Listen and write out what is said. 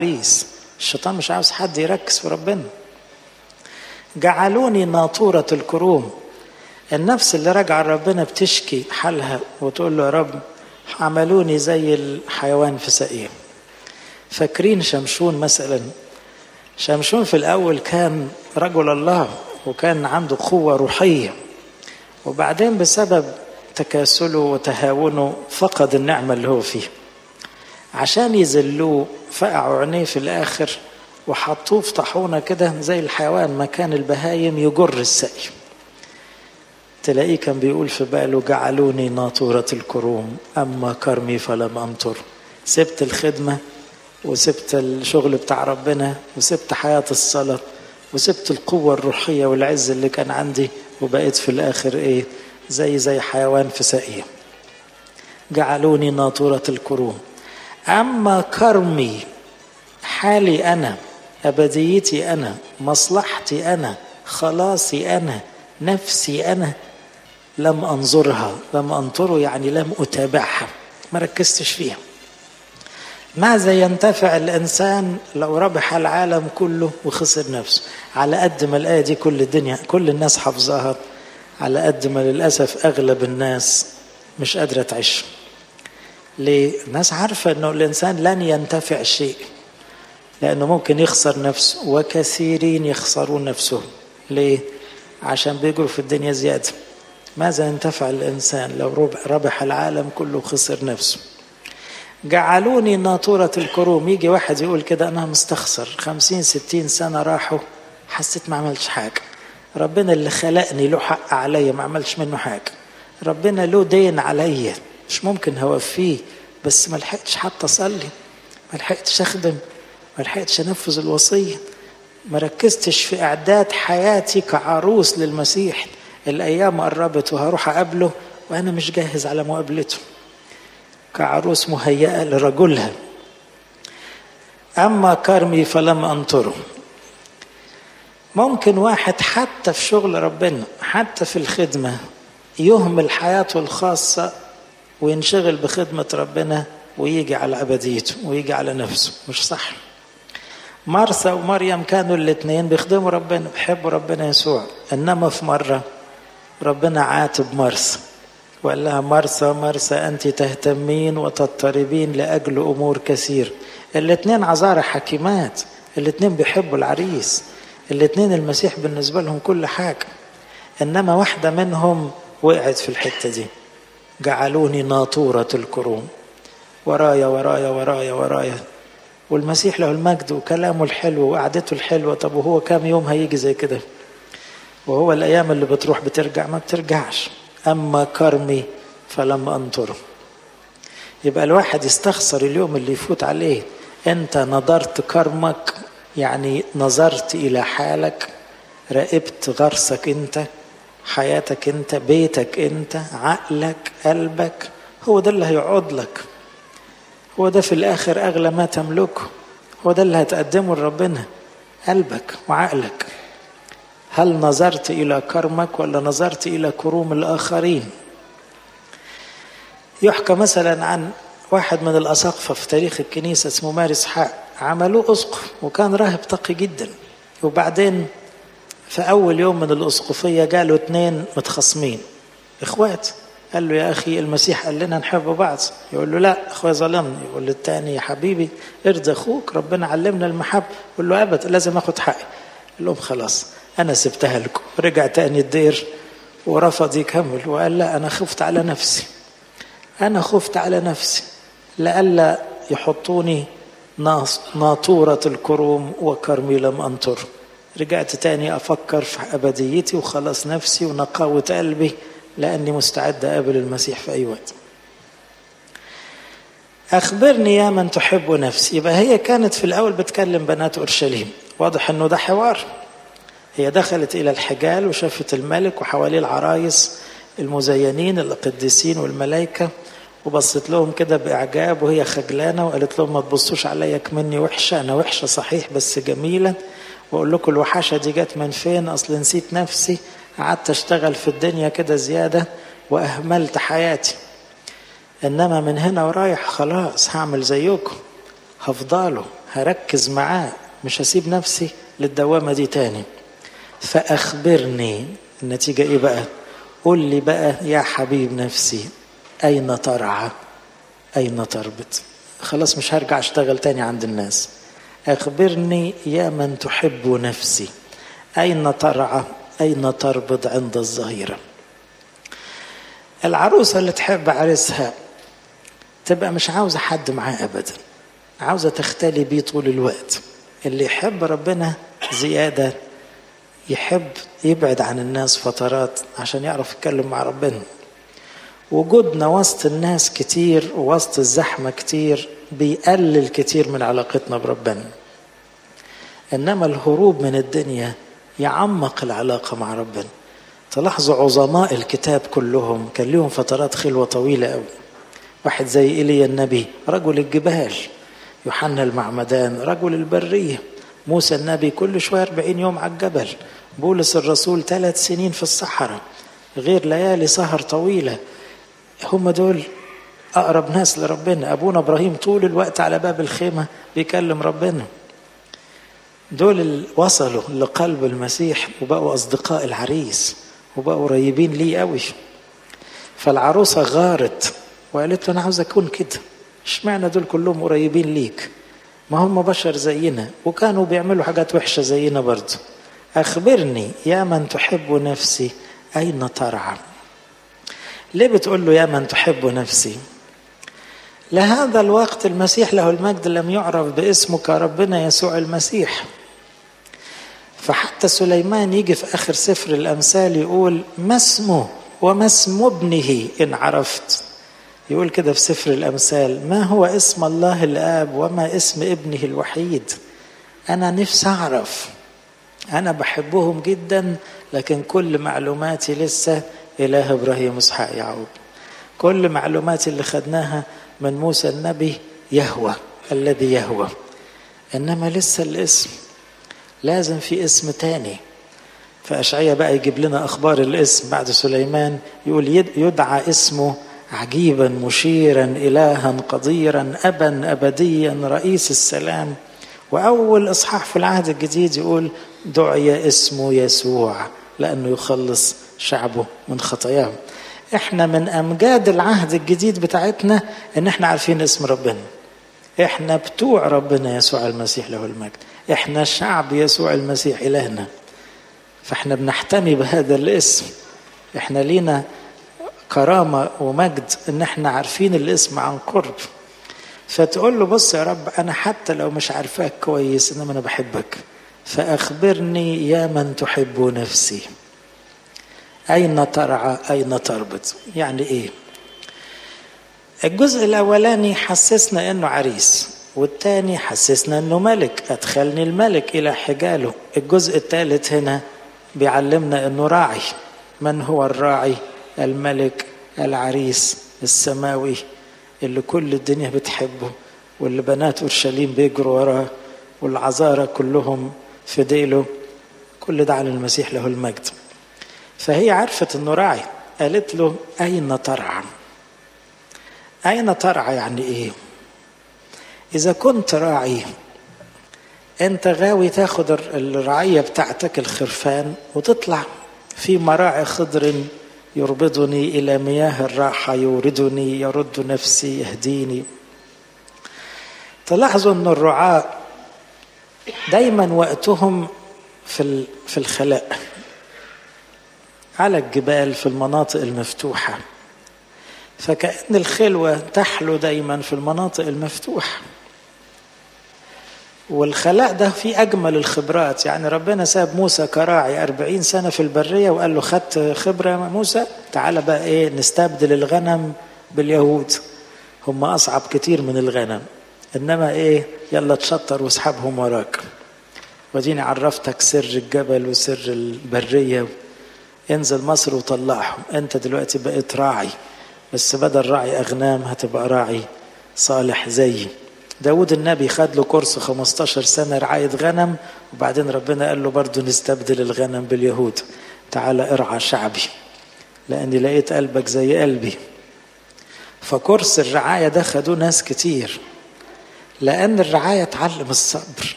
العريس الشيطان مش عاوز حد يركز في ربنا جعلوني ناطورة الكروم النفس اللي راجعة لربنا بتشكي حالها وتقول له يا رب عملوني زي الحيوان في سقيه فاكرين شمشون مثلا شمشون في الأول كان رجل الله وكان عنده قوة روحية وبعدين بسبب تكاسله وتهاونه فقد النعمة اللي هو فيها عشان يذلوه فقعوا عينيه في الآخر وحطوه في طاحونة كده زي الحيوان مكان البهايم يجر السقي تلاقيه كان بيقول في باله جعلوني ناطورة الكروم أما كرمي فلم أمطر سبت الخدمة وسبت الشغل بتاع ربنا وسبت حياة الصلاة وسبت القوة الروحية والعز اللي كان عندي وبقيت في الآخر إيه زي زي حيوان في سقيه جعلوني ناطورة الكروم أما كرمي حالي أنا أبديتي أنا مصلحتي أنا خلاصي أنا نفسي أنا لم أنظرها لم أنظره يعني لم أتابعها ما ركزتش فيها ماذا ينتفع الإنسان لو ربح العالم كله وخسر نفسه على قد ما الآية دي كل الدنيا كل الناس حافظاها على قد ما للأسف أغلب الناس مش قادرة تعيش ليه؟ الناس عارفة أنه الإنسان لن ينتفع شيء لأنه ممكن يخسر نفسه وكثيرين يخسرون نفسهم ليه؟ عشان بيجروا في الدنيا زيادة ماذا ينتفع الإنسان لو ربح العالم كله وخسر نفسه جعلوني ناطورة الكروم يجي واحد يقول كده أنا مستخسر خمسين ستين سنة راحوا حسيت ما عملتش حاجة ربنا اللي خلقني له حق عليا ما عملش منه حاجة ربنا له دين عليا مش ممكن هوفيه بس ما لحقتش حتى اصلي ما لحقتش اخدم ما لحقتش انفذ الوصيه ما ركزتش في اعداد حياتي كعروس للمسيح الايام قربت وهروح اقابله وانا مش جاهز على مقابلته كعروس مهيئه لرجلها اما كرمي فلم انطره ممكن واحد حتى في شغل ربنا حتى في الخدمه يهمل حياته الخاصه وينشغل بخدمة ربنا ويجي على أبديته ويجي على نفسه مش صح مرثا ومريم كانوا الاثنين بيخدموا ربنا بيحبوا ربنا يسوع إنما في مرة ربنا عاتب مرثا وقال لها مرثا مرثا أنت تهتمين وتضطربين لأجل أمور كثير الاثنين عذارى حكيمات الاثنين بيحبوا العريس الاثنين المسيح بالنسبة لهم كل حاجة إنما واحدة منهم وقعت في الحتة دي جعلوني ناطورة الكروم ورايا ورايا ورايا ورايا والمسيح له المجد وكلامه الحلو وقعدته الحلوة طب وهو كام يوم هيجي زي كده وهو الأيام اللي بتروح بترجع ما بترجعش أما كرمي فلم أنطره يبقى الواحد يستخسر اليوم اللي يفوت عليه أنت نظرت كرمك يعني نظرت إلى حالك راقبت غرسك أنت حياتك انت بيتك انت عقلك قلبك هو ده اللي هيقعد لك هو ده في الاخر اغلى ما تملكه هو ده اللي هتقدمه لربنا قلبك وعقلك هل نظرت الى كرمك ولا نظرت الى كروم الاخرين يحكى مثلا عن واحد من الاساقفه في تاريخ الكنيسه اسمه ماري اسحاق عملوه اسقف وكان راهب تقي جدا وبعدين في أول يوم من الأسقفية جاله اتنين متخاصمين إخوات قال له يا أخي المسيح قال لنا نحب بعض يقول له لا أخويا ظلمني يقول له التاني يا حبيبي ارضى أخوك ربنا علمنا المحب يقول له أبدا لازم أخد حقي قال لهم خلاص أنا سبتها لكم رجع تاني الدير ورفض يكمل وقال لا أنا خفت على نفسي أنا خفت على نفسي لئلا يحطوني ناطورة الكروم وكرمي لم أنطر رجعت تاني أفكر في أبديتي وخلاص نفسي ونقاوة قلبي لأني مستعد أقابل المسيح في أي وقت أخبرني يا من تحب نفسي يبقى هي كانت في الأول بتكلم بنات أورشليم واضح أنه ده حوار هي دخلت إلى الحجال وشافت الملك وحواليه العرايس المزينين القديسين والملائكة وبصت لهم كده بإعجاب وهي خجلانة وقالت لهم ما تبصوش عليا كمني وحشة أنا وحشة صحيح بس جميلة واقول لكم الوحشه دي جت من فين اصل نسيت نفسي قعدت اشتغل في الدنيا كده زياده واهملت حياتي انما من هنا ورايح خلاص هعمل زيكم هفضله هركز معاه مش هسيب نفسي للدوامة دي تاني فأخبرني النتيجة إيه بقى قول لي بقى يا حبيب نفسي أين ترعى أين تربط خلاص مش هرجع أشتغل تاني عند الناس أخبرني يا من تحب نفسي أين ترعى أين تربط عند الظهيرة العروسة اللي تحب عريسها تبقى مش عاوزة حد معاه أبدا عاوزة تختلي بيه طول الوقت اللي يحب ربنا زيادة يحب يبعد عن الناس فترات عشان يعرف يتكلم مع ربنا وجودنا وسط الناس كتير ووسط الزحمة كتير بيقلل كتير من علاقتنا بربنا إنما الهروب من الدنيا يعمق العلاقة مع ربنا تلاحظوا عظماء الكتاب كلهم كان لهم فترات خلوة طويلة قوي واحد زي إيليا النبي رجل الجبال يوحنا المعمدان رجل البرية موسى النبي كل شوية 40 يوم على الجبل بولس الرسول ثلاث سنين في الصحراء غير ليالي سهر طويلة هم دول أقرب ناس لربنا أبونا إبراهيم طول الوقت على باب الخيمة بيكلم ربنا دول اللي وصلوا لقلب المسيح وبقوا أصدقاء العريس وبقوا قريبين ليه قوي فالعروسة غارت وقالت له أنا عاوز أكون كده اشمعنى دول كلهم قريبين ليك ما هم بشر زينا وكانوا بيعملوا حاجات وحشة زينا برضه أخبرني يا من تحب نفسي أين ترعى ليه بتقول له يا من تحب نفسي لهذا الوقت المسيح له المجد لم يعرف باسمه كربنا يسوع المسيح فحتى سليمان يجي في آخر سفر الأمثال يقول ما اسمه وما اسم ابنه إن عرفت يقول كده في سفر الأمثال ما هو اسم الله الآب وما اسم ابنه الوحيد أنا نفسي أعرف أنا بحبهم جدا لكن كل معلوماتي لسه إله إبراهيم إسحاق يعقوب كل معلوماتي اللي خدناها من موسى النبي يهوى الذي يهوى إنما لسه الاسم لازم في اسم تاني فأشعية بقى يجيب لنا أخبار الاسم بعد سليمان يقول يدعى اسمه عجيبا مشيرا إلها قديرا أبا أبديا رئيس السلام وأول إصحاح في العهد الجديد يقول دعي اسمه يسوع لأنه يخلص شعبه من خطاياهم احنا من أمجاد العهد الجديد بتاعتنا ان احنا عارفين اسم ربنا احنا بتوع ربنا يسوع المسيح له المجد احنا شعب يسوع المسيح إلهنا فاحنا بنحتمي بهذا الاسم احنا لينا كرامة ومجد ان احنا عارفين الاسم عن قرب فتقول له بص يا رب انا حتى لو مش عارفاك كويس انما انا بحبك فاخبرني يا من تحب نفسي اين ترعى اين تربط يعني ايه الجزء الاولاني حسسنا انه عريس والتاني حسسنا انه ملك ادخلني الملك الى حجاله الجزء الثالث هنا بيعلمنا انه راعي من هو الراعي الملك العريس السماوي اللي كل الدنيا بتحبه واللي بنات اورشليم بيجروا وراه والعذارى كلهم في ديله كل ده على المسيح له المجد فهي عرفت انه راعي قالت له اين ترعى اين ترعى يعني ايه اذا كنت راعي انت غاوي تاخد الرعيه بتاعتك الخرفان وتطلع في مراعي خضر يربضني الى مياه الراحه يوردني يرد نفسي يهديني تلاحظوا ان الرعاة دايما وقتهم في في الخلاء على الجبال في المناطق المفتوحة فكأن الخلوة تحلو دايما في المناطق المفتوحة والخلاء ده فيه أجمل الخبرات يعني ربنا ساب موسى كراعي أربعين سنة في البرية وقال له خدت خبرة يا موسى تعالى بقى إيه نستبدل الغنم باليهود هم أصعب كتير من الغنم إنما إيه يلا تشطر واسحبهم وراك وديني عرفتك سر الجبل وسر البرية انزل مصر وطلعهم انت دلوقتي بقيت راعي بس بدل راعي أغنام هتبقى راعي صالح زيي داود النبي خد له كورس 15 سنة رعاية غنم وبعدين ربنا قال له برضه نستبدل الغنم باليهود تعالى ارعى شعبي لأني لقيت قلبك زي قلبي فكورس الرعاية ده خدوه ناس كتير لأن الرعاية اتعلم الصبر